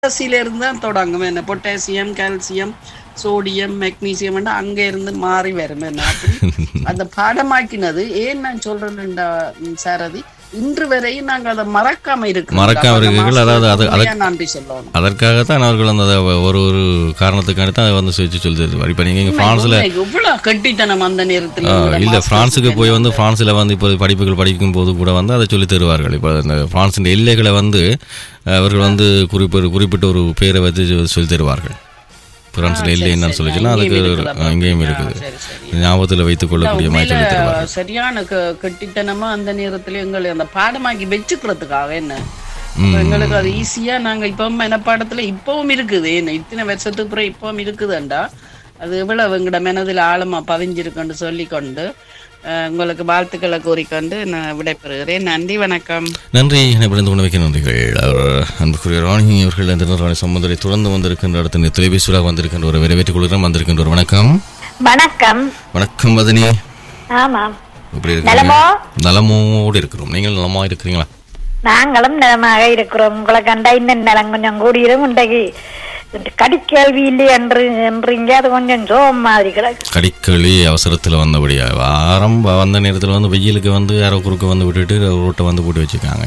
அரிசியில இருந்து தான் தொடங்கும் என்ன பொட்டாசியம் கால்சியம் சோடியம் மெக்னீசியம் அங்க இருந்து மாறி வரும் என்ன அப்படி அந்த பாடமாக்கினது ஏன் நான் சொல்றேன்டா ம், சாரதி இன்று வரையும் நாங்க அதை மறக்காம இருக்கு மறக்காம இருக்கீர்கள், அதாவது அது- அது- நன்றி சொல்லணும் அதற்காகத்தான் அவர்கள் அந்த அதை ஒரு ஒரு காரணத்துக்காண்டி தான் அதை வந்து சுவிச்சு சொல்லி தருவார் இப்போ நீங்கள் ஃப்ரான்ஸில் உண்மை, எவ்வளவு கட்டித்தனம் அந்த நேரத்தில் உங்களோட இல்லை masters ஃப்ரான்ஸுக்கு போய் வந்து என்ன? ஃப்ரான்ஸில் வந்து இப்போ படிப்புகள் படிக்கும் போது கூட வந்து அதை சொல்லி தருவார்கள் இப்போ இந்த ஃப்ரான்ஸின் எல்லைகளை வந்து அவர்கள் வந்து குறிப்பிட்ட குறிப்பிட்ட ஒரு பேரை வச்சு சொல்லி தருவார்கள் பிரான்ஸில் எல்லை என்னன்னு சொல்லிச்சுன்னா அதுக்கு இங்கேயும் ஒரு- இருக்குதா? இங்கேயும் ஆ, இருக்குது சரி, சரி. ஞாபகத்தில் வைத்துக் கொள்ளக்கூடிய மாதிரி சொல்லி உண்மையில தருவார்கள் சரியான க- கெட்டித்தனமா அந்த நேரத்துல எங்களை அந்த பாடமாக்கி வச்சுக்கிறதுக்காக என்ன அப்ப எங்களுக்கு அது ஈஸியா நாங்க இப்பவும் மனப்பாடத்துல இப்பவும் இருக்குது என்ன இத்தனை வருஷத்துக்கு அப்புறம் இப்பவும் இருக்குதுண்டா அது எவ்வளவு எங்கட மனதில் ஆழமா பதிஞ்சிருக்குன்னு சொல்லிக்கொண்டு அஹ், உங்களுக்கு வாழ்த்துக்களை கூறிக்கொண்டு நான் விடைபெறுகிறேன் நன்றி வணக்கம் நன்றி இணைப்பிழந்து உணவைக்கு நன்றிகள் அவர் அன்புக்குரிய ராணி அவர்கள் அந்த ராணி சம்பந்தரை தொடர்ந்து வந்திருக்கின்ற அடுத்த தொலைபேசியாக வந்திருக்கின்ற ஒரு வரவேற்றுக் கொள்கிறோம் வந்திருக்கின்ற ஒரு வணக்கம் வணக்கம் வணக்கம் வதனி ஆமாம் எப்படி இருக்கீங்க நலமா? நலமோடு இருக்கிறோம் நீங்கள் நலமா இருக்கிறீங்களா நாங்களும் நலமாக இருக்கிறோம் உங்களை கண்டா இன்னும் நலம் கொஞ்சம் கூடியிரும் இன்றைக்கு கடிக்கேள்வி இல்லை என்று என்றீங்க அது கொஞ்சம் சோகம் மாதிரி கிடக்கு கடிக்களி அவசரத்தில் வந்தபடியா ஆரம்ப வந்த நேரத்தில் வந்து வெயிலுக்கு வந்து யாரோ குறுக்க வந்து விட்டுட்டு ரோட்டை வந்து போட்டு வச்சுருக்காங்க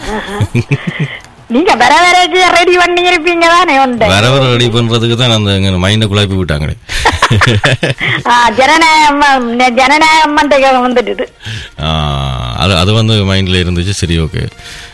நீங்க வர வர ரெடி பண்ணி இருப்பீங்க தானே உண்டு வர வர ரெடி பண்ணுறதுக்கு தான் அந்த மைண்டை குழப்பி விட்டாங்களே ஆ, ஜனநாயகம் ஜனநாயகம் மண்டைக்கு வந்துட்டுது ஆ, அது அது வந்து மைண்டில் இருந்துச்சு சரி ஓகே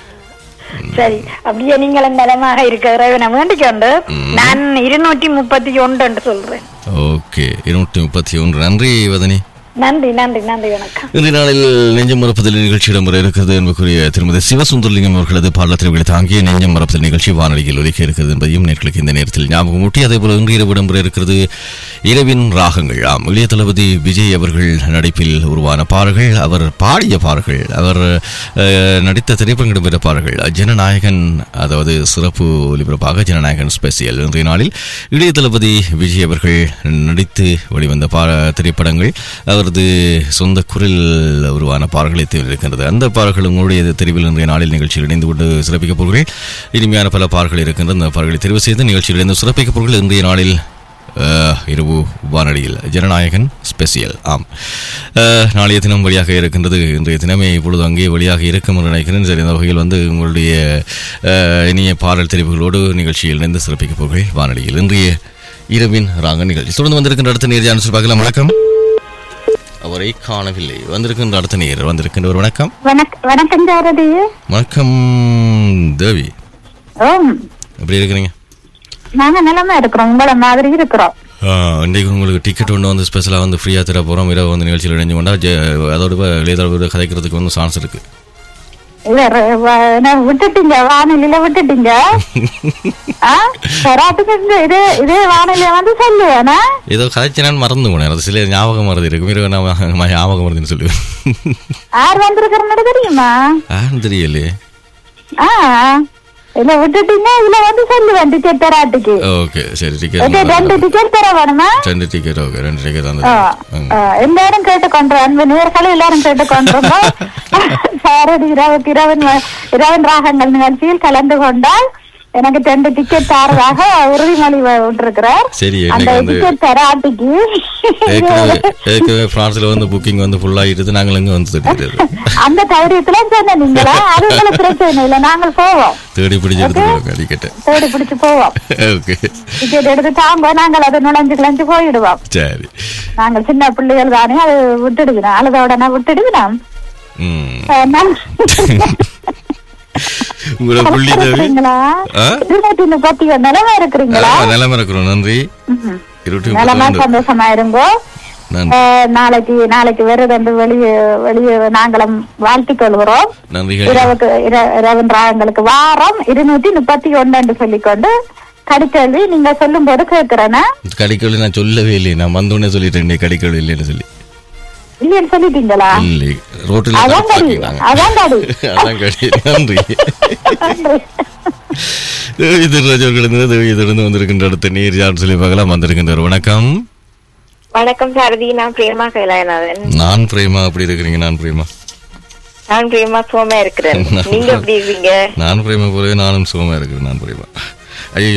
சரி அப்படியே நீங்களும் நலமாக இருக்க இறைவனை வேண்டிக் கொண்டு நான் இருநூற்றி முப்பத்தி ஒன்று என்று சொல்றேன் ஓகே இருநூற்றி முப்பத்தி ஒன்று நன்றி வதனி நன்றி நன்றி நன்றி வணக்கம் இந்த நாளில் நெஞ்சம் மரப்பதில் நிகழ்ச்சி இடம்பெற இருக்கிறது என்பதற்குரிய திருமதி சிவசுந்தரலிங்கம் அவர்களது பாடத்திற்கு தாங்கிய நெஞ்சம் மரப்பதில் நிகழ்ச்சி வானொலியில் ஒலிக்க இருக்கிறது என்பதையும் நேர்களுக்கு இந்த நேரத்தில் ஞாபகம் ஊட்டி அதே போல இன்று இரவு இடம்பெற இருக்கிறது இரவின் ராகங்கள் ஆம் இளைய தளபதி விஜய் அவர்கள் நடிப்பில் உருவான பாடல்கள் அவர் பாடிய பாடல்கள் அவர் அஹ், நடித்த திரைப்படங்கள் பெற்ற பாடல்கள் ஜனநாயகன் அதாவது சிறப்பு ஒலிபரப்பாக ஜனநாயகன் ஸ்பெஷியல் இன்றைய நாளில் இளைய தளபதி விஜய் அவர்கள் நடித்து வெளிவந்த பா திரைப்படங்கள் அவரது சொந்த குரல் உருவான பாடல்களை தேர்ந்தெடுக்கின்றது அந்த பாடல்கள் உங்களுடைய தெரிவில் இன்றைய நாளில் நிகழ்ச்சியில் இணைந்து கொண்டு சிறப்பிக்கப் போகிறீர்கள் இனிமையான பல பாடல்கள் இருக்கின்ற அந்த பாடல்களை தெரிவு செய்து நிகழ்ச்சியில் இணைந்து சிறப்பிக்கப் போகிறீர்கள் இன்றைய நாளில் அஹ், இரவு வானொலியில் ஜனநாயகன் ஸ்பெஷியல் ஆம் அஹ், நாளைய தினம் வழியாக இருக்கின்றது இன்றைய தினமே இப்பொழுது அங்கே வழியாக இருக்கும் என்று நினைக்கிறேன் சரி இந்த வகையில் வந்து உங்களுடைய அஹ், இனிய பாடல் தெரிவுகளோடு நிகழ்ச்சியில் இணைந்து சிறப்பிக்கப் போகிறீர்கள் வானொலியில் இன்றைய இரவின் ராங்க நிகழ்ச்சி தொடர்ந்து வந்திருக்கின்ற அடுத்த நேர் ஜான்சன் பார்க்கலாம் வணக்கம் அவரை காணவில்லை வந்திருக்கின்ற அடுத்த நேர் வந்திருக்கின்ற ஒரு வணக்கம் வணக்கம் வணக்கம் ஜாரதி வணக்கம் தேவி ஓம் எப்படி இருக்கிறீங்க நாங்க நிலமா இருக்கிறோம் உங்கள மாதிரி இருக்கிறோம் ஆ, இன்றைக்கு உங்களுக்கு டிக்கெட் ஒன்று வந்து ஸ்பெஷலாக வந்து ஃப்ரீயாக தர போகிறோம் இரவு வந்து நிகழ்ச்சியில் இணைஞ்சு கொண்டா ஜெ அதோட இளையதளவோட கதைக்கிறதுக்கு வந்து சான்ஸ் இருக்கு இல்ல, ர- வ- என்ன விட்டுட்டீங்க வானிலையில விட்டுட்டீங்க ஆ? கராட்டுக்கு இந்த இதே இதே வானிலைய வந்து சொல்லுவேனா ஏதோ கதைச்சினான்னு மறந்து போனேன் அது சில ஞாபகம் மறதி இருக்கு மீறி நான் ஞாபகம் மறதின்னு சொல்லுவேன் யார் வந்திருக்கிறன்னு தெரியுமா ஆன்னு தெரியலையே ஆ இல்ல விட்டுட்டீங்க இதுல வந்து சொல்லுவேன் டிக்கெட் தராட்டுக்கு ஓகே சரி ஓகே டிக்கெட் ரெண்டு டிக்கெட் தர வேணுமா ரெண்டு டிக்கெட் ஓகே ரெண்டு டிக்கெட் ஆ, அந்த ஆ, எல்லாரும் கேட்டுக்கொண்டோம் அன்பு நேர்களும் எல்லாரும் கேட்டுக்கொண்டோம் சாரதி இரவுக்கு இரவன் வ- இரவன் ராகங்கள் நிகழ்ச்சியில் கலந்து கொண்டால் எனக்கு ரெண்டு டிக்கெட் தரதாக உறுதிமொழி வ- விட்டிருக்கிறார் சரி அந்த என்னைக்கு வந்து டிக்கெட் தராட்டிக்கு ஏற்கனவே ஏற்கனவே பிரான்ஸ்ல வந்து புக்கிங் வந்து ஃபுல் ஆகிடுது நாங்கள் எங்க வந்து தேடி அந்த தைரியத்துல சொன்ன நீங்களா அது உங்களுக்கு பிரச்சனை இல்லை நாங்கள் போவோம் தேடி பிடிச்சி எடுத்துக்கோங்க டிக்கெட்டு தேடி பிடிச்சு போவோம் ஓகே டிக்கெட் எடுத்து தாங்க நாங்கள் அதை நுழைஞ்சு கிளஞ்சு போயிடுவோம் சரி நாங்கள் சின்ன பிள்ளைகள் தானே அது விட்டுடுகிறோம் அழுத உடனே விட்டுடுகிறோம் ம் அஹ் நான் உங்களோட புள்ளி தேவி இருக்கிறீங்களா ஆ? இருநூத்தி முப்பத்தி ஒண்ணு நிலமா இருக்கிறீங்களா ஆ, நிலைமை இருக்கிறோம் நன்றி ம்ஹும். இருபத்தி நிலமா முப்பத்தி சந்தோஷமா இருங்கோ நன்றி அஹ் நாளைக்கு நாளைக்கு வருது வெளியே வெளியே நாங்களும் வாழ்த்திக் கொள்கிறோம் நன்றிகள் இரவுக்கு இர- இரவு ராகங்களுக்கு வாரம் இருநூத்தி முப்பத்தி ஒன்னு என்று சொல்லிக்கொண்டு கடிக்கல்வி நீங்க சொல்லும் போது கேட்கிறேன்னா கடிக்கொழி நான் சொல்லவே இல்லை நான் வந்தோடனே சொல்லிட்டேன் கடிக்கொழி இல்லைன்னு சொல்லி இல்லைன்னு சொல்லிட்டீங்களா இல்லை ரோட்டில் அதான் கடி பாக்கினாங்க அதான் கடி அதான் கடி நன்றி நன்றி. தேவி திருராஜவர்களிருந்து தேவி தொடர்ந்து வந்திருக்கின்ற அடுத்த நீர் யார் சொல்லி பார்க்கலாம் வந்திருக்கின்றார் வணக்கம் வணக்கம் சாரதி நான் பிரேமா கைலாயநாதன் நான் பிரேமா அப்படி இருக்கிறீங்க நான் பிரேமா நான் பிரேமா சுகமா இருக்கிறேன் நீங்க எப்படி இருக்கீங்க நான் பிரேமா போலவே நானும் சுகமா இருக்கிறேன் நான் பிரேமா ஐயோ